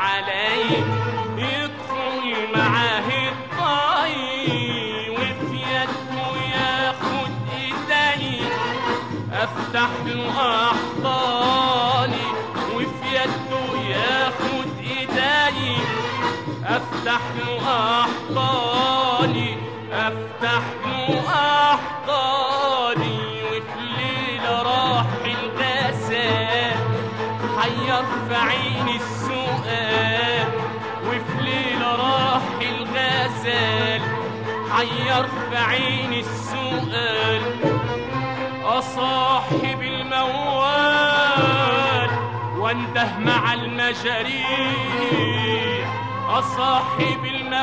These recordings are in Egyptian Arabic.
علي يدخل معاه الطي وفي يده ياخد ايدي افتح له احضاني وفي يده ياخد ايدي افتح له احضاني افتح له احضاني وفي ليله راح الغسال حير في عيني السؤال وفي ليله راح الغزال حير في عيني السؤال أصاحب الموال وانده مع المجاريح أصاحب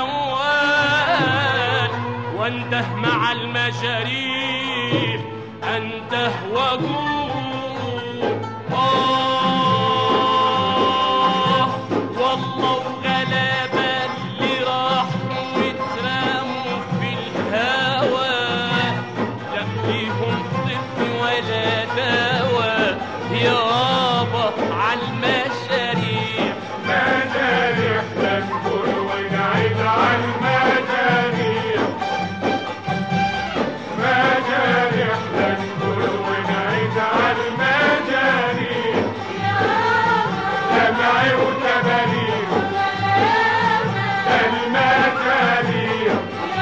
الموال وانده مع المجاريح أنده وأقول آه والله وغلابة اللي راحوا واترموا في الهوى لا فيهم طب ولا دواء يابا عالمشاريع مجاريح نذكر ونعيد على المجاريح مجاريح نذكر ونعيد على المجاريح دمعي وتباريح المجاريح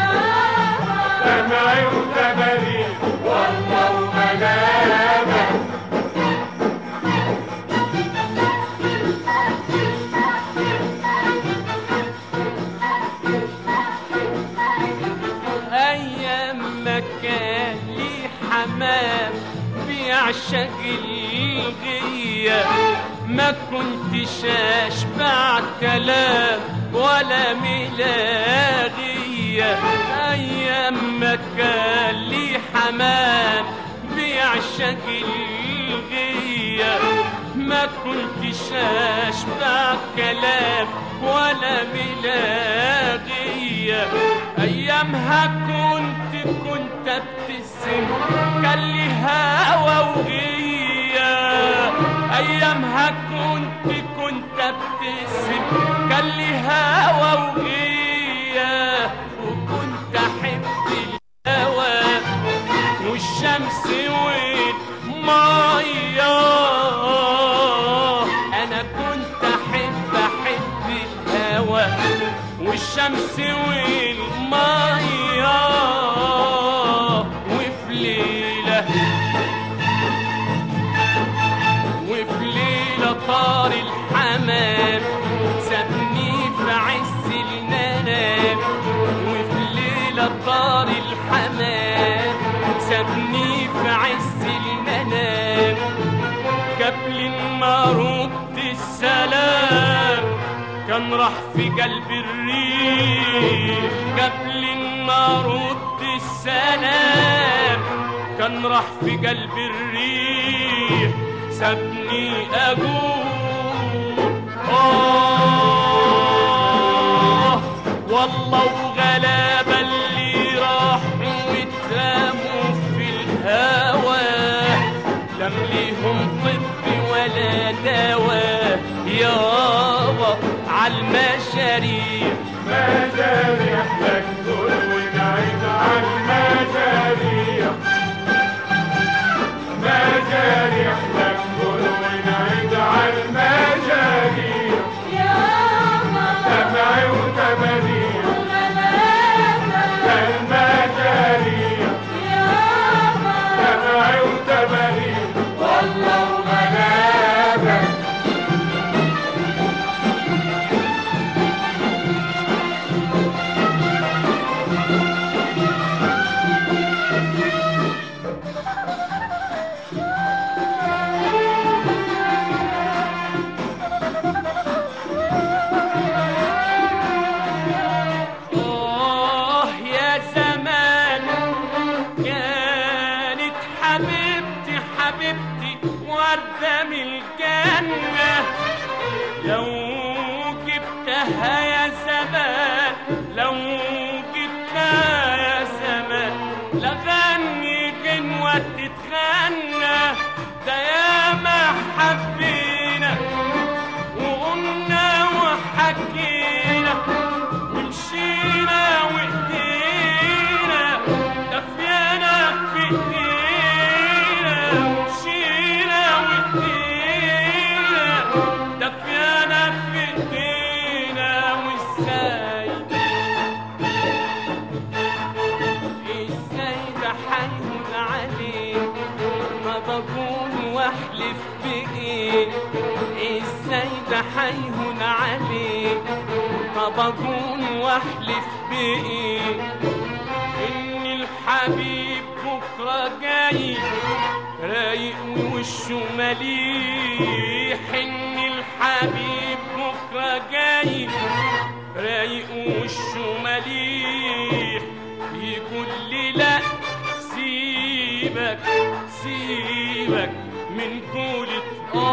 دمعي وتباريح والله وغلابه ايام ما كان لي حمام بيعشق الغية ما كنتش اشبع كلام ولا ملاغية ايام ما كان لي حمام بيعشق الغية ما كنتش اشبع كلام ولا ملاغية ايامها كنت كنت ابتسم كان لي هوا وغية ايامها كنت كنت ابتسم كان لي هوا وغية وكنت احب الهوا والشمس والمية أنا كنت أحب أحب الهوا والشمس والمية وفي ليلة وفي ليلة طار الحمام سابني في عز المنام وفي ليلة طار الحمام سابني في عز المنام قبل ما رد السلام كان راح في قلب الريح قبل ما رد السلام كان راح في قلب الريح سابني اقول آه والله وغلابة اللي راحوا واترموا في الهوى لم ليهم طب ولا دواء يابا عالمشاريع مجاريح نذكر ونعيد على المجاريح مجاريح نذكر ونعيد على المجاريح دمعي وتباريح المجاريح دمعي وتباريح والله وغلابه آه يا زمان كانت حبيبتي حبيبتي وردة من الجنة لو جبتها يا زمان لو جبتها يا زمان لغني غنوة تتغنى ده ياما حبينا وقلنا وح حكينا ومشينا وايدينا دفينا في ايدينا ومشينا وايدينا دفينا في ايدينا وازاي ازاي ده حيهون عليك ما بكون واحلف بايه ازاي ده حيهون عليك ما بكون واحلف بايه ان الحبيب بكره جاي رايق ووشه مليح ان الحبيب بكره جاي رايق ووشه مليح يقول لي لا سيبك سيبك من قولة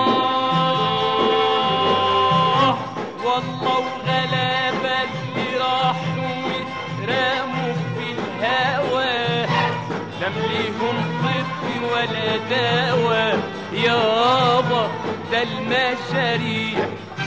آه والله وغلابة اللي راحوا واترموا في الهوى لم ليهم طب ولا دواء يابا ده المشاريع